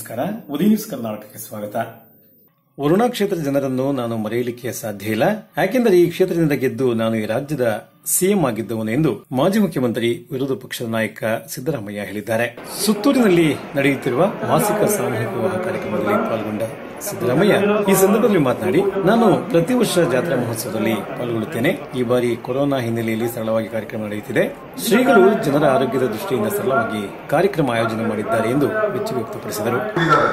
ನಮಸ್ಕಾರ ಉದಯ ನ್ಯೂಸ್ ಕರ್ನಾಟಕಕ್ಕೆ ಸ್ವಾಗತ ವರುಣಾ ಕ್ಷೇತ್ರದ ಜನರನ್ನು ನಾನು ಮರೆಯಲಿಕ್ಕೆ ಸಾಧ್ಯ ಇಲ್ಲ ಯಾಕೆಂದರೆ ಈ ಕ್ಷೇತ್ರದಿಂದ ಗೆದ್ದು ನಾನು ಈ ರಾಜ್ಯದ ಸಿಎಂ ಆಗಿದ್ದವನು ಎಂದು ಮಾಜಿ ಮುಖ್ಯಮಂತ್ರಿ ವಿರೋಧ ಪಕ್ಷದ ನಾಯಕ ಸಿದ್ದರಾಮಯ್ಯ ಹೇಳಿದ್ದಾರೆ ಸುತ್ತೂರಿನಲ್ಲಿ ನಡೆಯುತ್ತಿರುವ ಮಾಸಿಕ ಸಾಮೂಹಿಕ ವಿವಾಹ ಕಾರ್ಯಕ್ರಮದಲ್ಲಿ ಪಾಲ್ಗೊಂಡ ಸಿದ್ದರಾಮಯ್ಯ ಈ ಸಂದರ್ಭದಲ್ಲಿ ಮಾತನಾಡಿ ನಾನು ಪ್ರತಿ ವರ್ಷ ಜಾತ್ರಾ ಮಹೋತ್ಸವದಲ್ಲಿ ಪಾಲ್ಗೊಳ್ಳುತ್ತೇನೆ ಈ ಬಾರಿ ಕೊರೋನಾ ಹಿನ್ನೆಲೆಯಲ್ಲಿ ಸರಳವಾಗಿ ಕಾರ್ಯಕ್ರಮ ನಡೆಯುತ್ತಿದೆ ಶ್ರೀಗಳು ಜನರ ಆರೋಗ್ಯದ ದೃಷ್ಟಿಯಿಂದ ಸರಳವಾಗಿ ಕಾರ್ಯಕ್ರಮ ಆಯೋಜನೆ ಮಾಡಿದ್ದಾರೆ ಎಂದು ಮೆಚ್ಚುಗೆ ವ್ಯಕ್ತಪಡಿಸಿದರು ಇದ್ದಾರೆ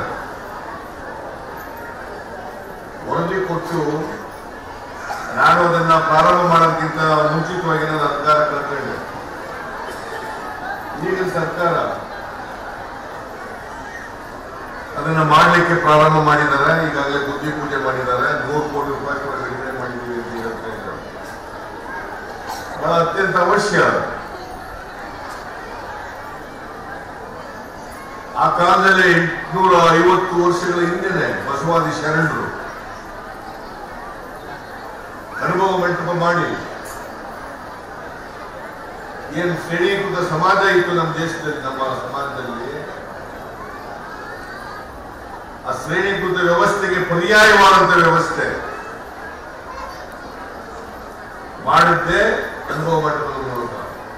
ವರದಿ ಕೊಟ್ಟು ನಾನು ಅದನ್ನ ಪ್ರಾರಂಭ ಮಾಡೋದಕ್ಕಿಂತ ಮುಂಚಿತವಾಗಿ ನಾನು ಅಧಿಕಾರ ಕಳ್ಕೊಂಡೆ ಈಗಿನ ಸರ್ಕಾರ ಅದನ್ನ ಮಾಡಲಿಕ್ಕೆ ಪ್ರಾರಂಭ ಮಾಡಿದ್ದಾರೆ ಈಗಾಗಲೇ ಬುದ್ಧಿ ಪೂಜೆ ಮಾಡಿದ್ದಾರೆ ನೂರು ಕೋಟಿ ರೂಪಾಯಿ ಕೂಡ ಬಿಡುಗಡೆ ಮಾಡಿದ್ದೀವಿ ಅಂತ ಹೇಳ್ತಾ ಇದ್ದಾರೆ ಬಹಳ ಅತ್ಯಂತ ಅವಶ್ಯ ಅದು. ಆ ಕಾಲದಲ್ಲಿ ಎಂಟುನೂರ ಐವತ್ತು ವರ್ಷಗಳ ಹಿಂದೆನೆ ಬಸವಾದಿ ಶರಣರು ಅನುಭವ ಮಂಟಪ ಮಾಡಿ ಏನು ಶ್ರೇಣೀಕೃತ ಸಮಾಜ ಇತ್ತು ನಮ್ಮ ದೇಶದಲ್ಲಿ ನಮ್ಮ ಸಮಾಜದಲ್ಲಿ ಆ ಶ್ರೇಣೀಕೃತ ವ್ಯವಸ್ಥೆಗೆ ಪರ್ಯಾಯವಾದಂತ ವ್ಯವಸ್ಥೆ ಮಾಡಿದ್ದೇ ಅನುಭವ ಮಂಟಪದ ಮೂಲಕ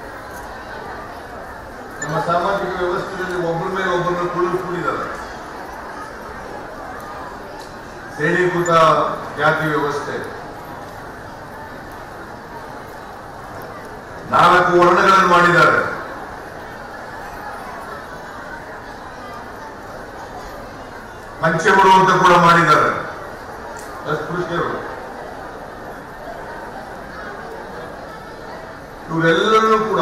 ನಮ್ಮ ಸಾಮಾಜಿಕ ವ್ಯವಸ್ಥೆಯಲ್ಲಿ ಒಬ್ಬರ ಮೇಲೆ ಒಬ್ಬರನ್ನ ಕುಳಿತುಕೊಂಡಿದ್ದಾರೆ ಶ್ರೇಣೀಕೃತ ಜಾತಿ ವ್ಯವಸ್ಥೆ ನಾಲ್ಕು ವರ್ಣಗಳನ್ನು ಮಾಡಿದ್ದಾರೆ ಪಂಚಮರು ಅಂತ ಕೂಡ ಮಾಡಿದ್ದಾರೆ ಅಸ್ಪೃಶ್ಯರು ಇವರೆಲ್ಲರೂ ಕೂಡ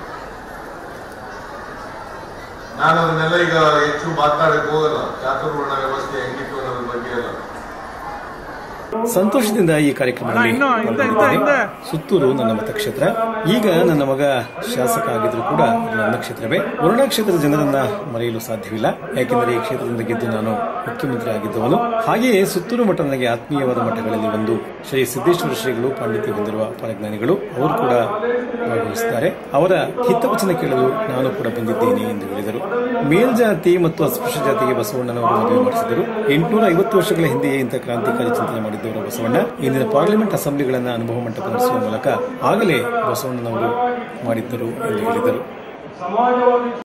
ನಾನು ಅದನ್ನೆಲ್ಲ ಈಗ ಹೆಚ್ಚು ಮಾತಾಡಕ್ಕೆ ಹೋಗಲ್ಲ ಚಾತುರ್ವರ್ಣ ವ್ಯವಸ್ಥೆ ಹೆಂಗಿತ್ತು ಅನ್ನೋದ್ರ ಬಗ್ಗೆ ಎಲ್ಲ ಸಂತೋಷದಿಂದ ಈ ಕಾರ್ಯಕ್ರಮದಲ್ಲಿ ಇನ್ನು ಹಿಂದೆ, ಹಿಂದೆ, ಪಾಲ್ಗೊಂಡಿದ್ದೇನೆ. ಹಿಂದೆ. ಸುತ್ತೂರು ನನ್ನ ಮತಕ್ಷೇತ್ರ ಈಗ ನನ್ನ ಮಗ ಶಾಸಕ ಆಗಿದ್ರು ಕೂಡ ಇದು ನನ್ನ ಕ್ಷೇತ್ರವೇ ವರುಣಾ ಕ್ಷೇತ್ರದ ಜನರನ್ನ ಮರೆಯಲು ಸಾಧ್ಯವಿಲ್ಲ ಯಾಕೆಂದರೆ ಈ ಕ್ಷೇತ್ರದಿಂದ ಗೆದ್ದು ನಾನು ಮುಖ್ಯಮಂತ್ರಿ ಆಗಿದ್ದವನು ಹಾಗೆಯೇ ಸುತ್ತೂರು ಮಠ ನನಗೆ ಆತ್ಮೀಯವಾದ ಮಠಗಳಲ್ಲಿ ಒಂದು ಶ್ರೀ ಸಿದ್ದೇಶ್ವರ ಶ್ರೀಗಳು ಪಾಂಡಿತ್ಯ ಹೊಂದಿರುವ ಪರಜ್ಞಾನಿಗಳು ಅವರು ಕೂಡ ಭಾಗವಹಿಸಿದ್ದಾರೆ ಅವರ ಹಿತವಚನ ಕೇಳಲು ನಾನು ಕೂಡ ಬಂದಿದ್ದೇನೆ ಎಂದು ಹೇಳಿದರು ಮೇಲ್ಜಾತಿ ಮತ್ತು ಅಸ್ಪೃಶ್ಯ ಜಾತಿಗೆ ಬಸವಣ್ಣನವರು ಮದುವೆ ಮಾಡಿಸಿದರು ಎಂಟುನೂರ ಐವತ್ತು ವರ್ಷಗಳ ಹಿಂದೆಯೇ ಇಂಥ ಕ್ರಾಂತಿಕಾರಿ ಚಿಂತನೆ ಮಾಡಿದ್ದವರು ಬಸವಣ್ಣ ಇಂದಿನ ಪಾರ್ಲಿಮೆಂಟ್ ಅಸೆಂಬ್ಲಿಗಳನ್ನು ಅನುಭವ ಮಂಟಪ ನಡೆಸುವ ಮೂಲಕ ಆಗಲೇ ಬಸವಣ್ಣನವರು ಮಾಡಿದ್ದರು ಎಂದು ಹೇಳಿದರು